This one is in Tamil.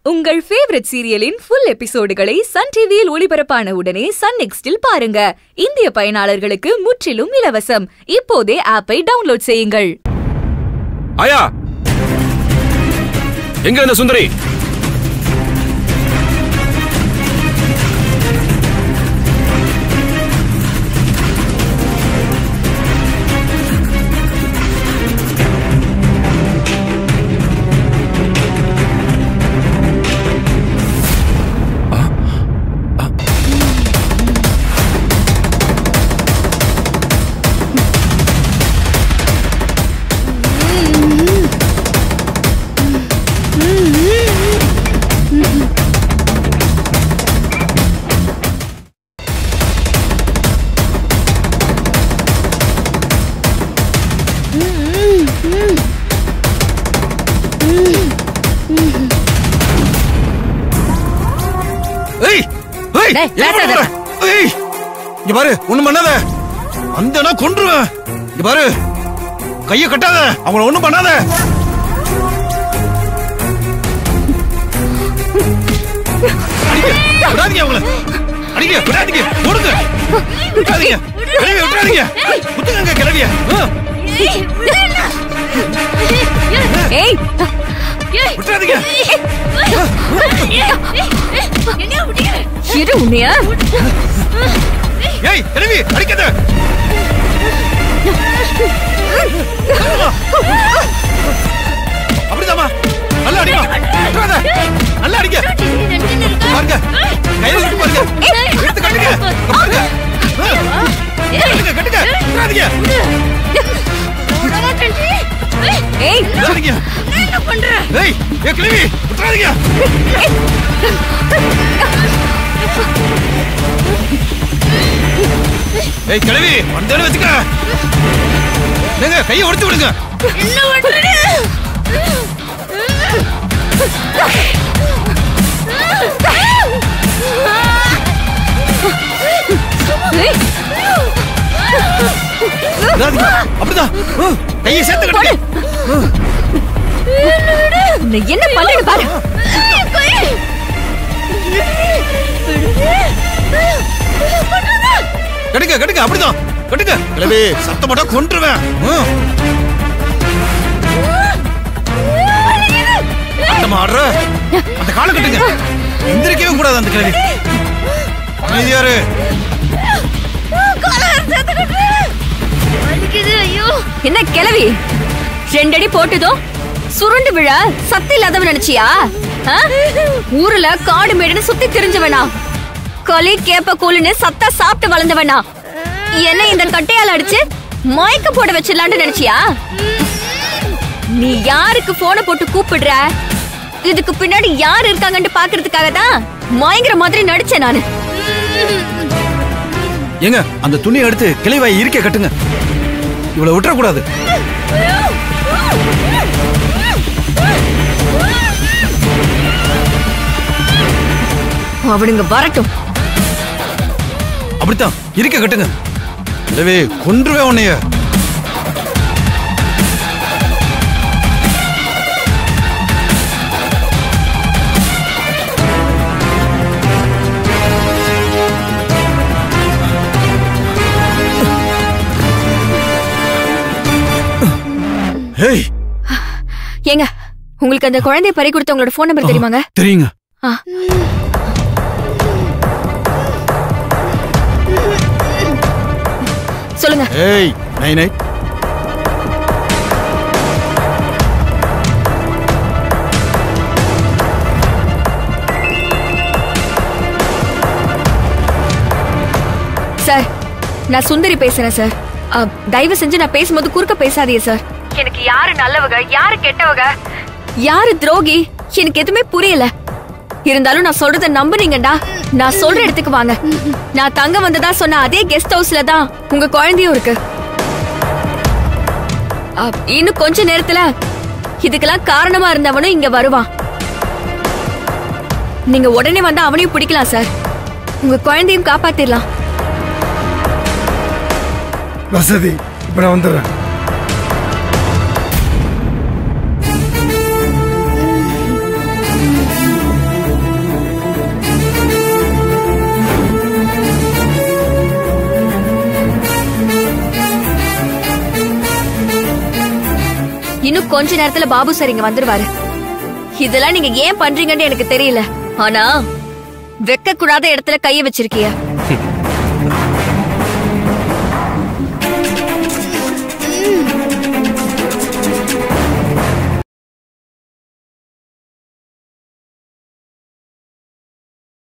உங்கள் ஃபேவரட் சீரியலின் ஃபுல் எபிசோடுகளை சன் டிவியில் ஒளிபரப்பான உடனே சன் நெக்ஸ்டில் பாருங்க இந்திய பயனாளர்களுக்கு முற்றிலும் இலவசம் இப்போதே ஆப்பை டவுன்லோட் செய்யுங்கள் ஆயா எங்க இந்த சுந்தரி ஏய் ஏய் டேய், எங்க பேசாத. போற? ஏய் இங்க பாரு ஒண்ணும் பண்ணாத வந்தனா கொன்றுவேன் இங்க பாரு கைய கட்டாத அவங்கள ஒண்ணும் பண்ணாத அடிங்க விடாதீங்க அவங்கள அடிங்க விடாதீங்க ஓடுங்க விடாதீங்க கிளவிய விடாதீங்க குத்துங்க கிளவிய ஏய் விடாதீங்க இரு உன்னைய ஏய் கிளவி அடிக்காத அப்படிதாம்மா நல்லா அடிமா விட்டுறாத நல்லா அடிங்க பாருங்க கையில விட்டு பாருங்க எடுத்து கட்டுங்க இங்க பாருங்க ஆ. கட்டுங்க கட்டுங்க விட்டுறாதீங்க ஏய் விட்டுறாதீங்க ஏய் ஏ கிளவி விட்டுறாதீங்க ஏய் கிளவி வந்தேன்னு வச்சுக்க நீங்க கையை உடைச்சு விடுங்க ஏய், விடாதீங்க. அப்படிதான் ஆ, கையை சேர்த்து கட்டுங்க உன்னை என்ன பண்ணுன்னு பாரு கட்டுங்க கட்டுங்க அப்படிதான் கட்டுங்க கிளவி சத்தம் மட்டும் கொன்றுவேன் ஆ. ஆட்டமா ஆடுற அந்த காலை கட்டுங்க எந்திரிக்கவே கூடாது அந்த கிளவி அமைதியாரு என்ன கிளவி ரெண்டடி போட்டதும் சுருண்டு விழ சத்து இல்லாதவன் நினைச்சியா ஆ? ஊர்ல காடு மேடுன்னு சுத்தி திரிஞ்சவனா களி கேப்ப கூலுன்னு சத்தா சாப்பிட்டு வளர்ந்தவனா என்ன இந்த கட்டையால அடிச்சு மயக்க போட வச்சிடலான்னு நினைச்சியா நீ யாருக்கு போன போட்டு கூப்பிடுற இதுக்கு பின்னாடி யார் இருக்காங்கன்னு பாக்குறதுக்காக தான் மயங்கிற மாதிரி நடிச்சேன் நானு ஏங்க அந்த துணியை எடுத்து கிளைவாய் இருக்க கட்டுங்க இவ்வளவு விட்டுறக்கூடாது அவனுங்க வரட்டும் அப்படித்தான் இருக்க கட்டுங்க கிளவி கொன்றுவேன் உன்னைய ஹேய் ஏங்க உங்களுக்கு அந்த குழந்தைய பறி கொடுத்த உங்களோட போன் நம்பர் தெரியுமாங்க தெரியுங்க ஆ. சொல்லுங்க ஏய் நை நை சார் நான் சுந்தரி பேசுறேன் சார் அ, தயவு செஞ்சு நான் பேசும்போது குறுக்க பேசாதீங்க சார் எனக்கு யாரு நல்லவங்க யாரு கெட்டவங்க யாரு துரோகி எனக்கு எதுவுமே புரியல இருந்தாலும் நான் சொல்றத நம்புனீங்கடா நான் சொல்ற இடத்துக்கு வாங்க நான் தங்க வந்ததா சொன்ன அதே கெஸ்ட் ஹவுஸ்ல தான் உங்க குழந்தையும் இருக்கு அ, இன்னும் கொஞ்ச நேரத்துல இதுக்கெல்லாம் காரணமா இருந்தவனும் இங்க வருவான் நீங்க உடனே வந்தா அவனையும் பிடிக்கலாம் சார் உங்க குழந்தையும் காப்பாத்திடலாம் வசதி இப்ப நான் வந்துடுறேன் இன்னும் கொஞ்ச நேரத்துல பாபு சார் இங்க வந்துருவாரு இதெல்லாம் நீங்க ஏன் பண்றீங்கன்னு எனக்கு தெரியல ஆனா வெக்க கூடாத இடத்துல கைய வச்சிருக்கிய